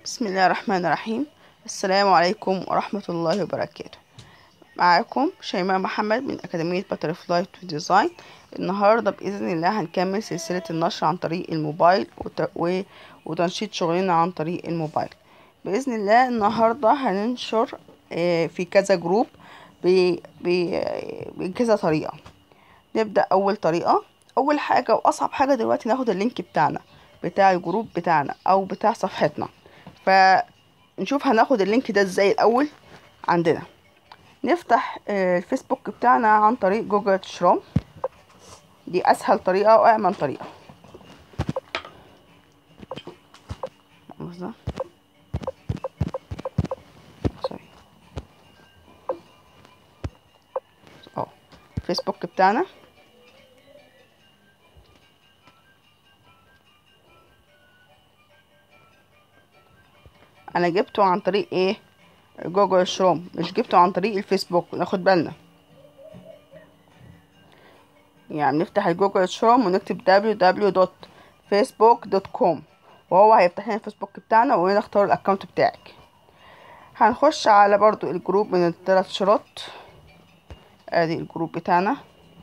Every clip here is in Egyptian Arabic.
بسم الله الرحمن الرحيم السلام عليكم ورحمة الله وبركاته معاكم شيماء محمد من أكاديمية باترفلاي تو ديزاين النهاردة بإذن الله هنكمل سلسلة النشر عن طريق الموبايل وت... و... وتنشيط شغلنا عن طريق الموبايل بإذن الله النهاردة هننشر آه، في كذا جروب ب... ب... بكذا طريقة نبدأ أول طريقة أول حاجة وأصعب حاجة دلوقتي ناخد اللينك بتاعنا بتاع الجروب بتاعنا أو بتاع صفحتنا فنشوف هناخد اللينك ده ازاي الأول عندنا نفتح آه، الفيسبوك بتاعنا عن طريق جوجل شروم دي أسهل طريقة وأأمن طريقة لحظة. سوري. اه الفيسبوك بتاعنا انا جبته عن طريق ايه جوجل شروم مش جبته عن طريق الفيسبوك ناخد بالنا يعني نفتح الجوجل شروم ونكتب www.facebook.com وهو هيفتح لنا الفيسبوك بتاعنا وهنا اختار الاكونت بتاعك هنخش على برضو الجروب من الثلاث شروط ادي الجروب بتاعنا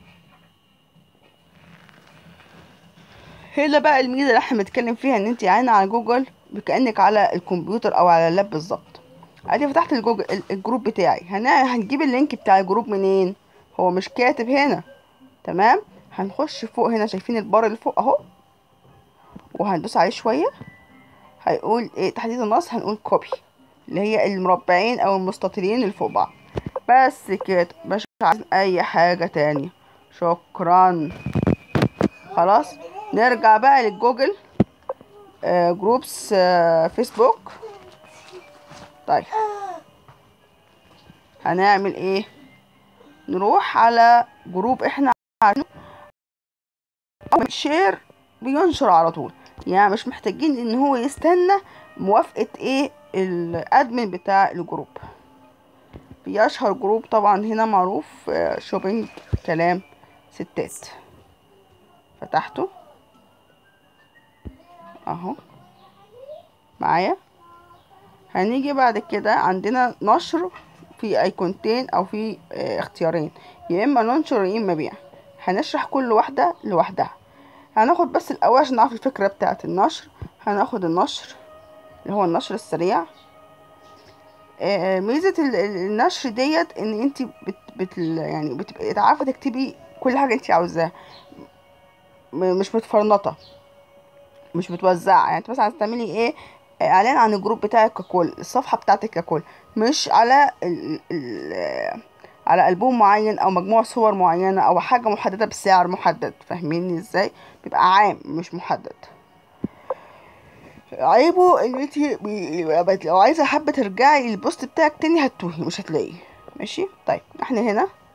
هنا بقى الميزه اللي احنا بنتكلم فيها ان انت عينة على جوجل كانك على الكمبيوتر او على اللاب بالظبط ادي فتحت الجوجل ال- الجروب بتاعي هن... هنجيب اللينك بتاع الجروب منين هو مش كاتب هنا تمام هنخش فوق هنا شايفين البار اللي فوق اهو وهندوس عليه شويه هيقول ايه تحديد النص هنقول كوبي اللي هي المربعين او المستطيلين اللي فوق بعض بس كده مش عايزين اي حاجه تانية شكرا خلاص نرجع بقى للجوجل آه جروبس آه فيسبوك طيب هنعمل ايه نروح على جروب احنا عارفينه شير بينشر على طول يعني مش محتاجين ان هو يستنى موافقة ايه الادمن بتاع الجروب في اشهر جروب طبعا هنا معروف آه، شوبينج كلام ستات فتحته اهو معايا هنيجي بعد كده عندنا نشر في ايقونتين او في آه، اختيارين يا اما ننشر يا اما بيع هنشرح كل واحده لوحدها هناخد بس الاول عشان نعرف الفكره بتاعه النشر هناخد النشر اللي هو النشر السريع آه، ميزه ال- ال- النشر ديت ان انت بت بت يعني بتبقي عارفه تكتبي كل حاجه انت عاوزاها م- مش متفرنطه مش متوزعه يعني انت مثلا عايزه تعملي ايه آه، اعلان عن الجروب بتاعك ككل الصفحه بتاعتك ككل مش على ال ال على البوم معين او مجموعه صور معينه او حاجه محدده بسعر محدد فاهميني ازاي بيبقى عام مش محدد عيبه ان انت لو عايزه حابه ترجعي للبوست بتاعك تاني هتتوهي مش هتلاقيه ماشي طيب احنا هنا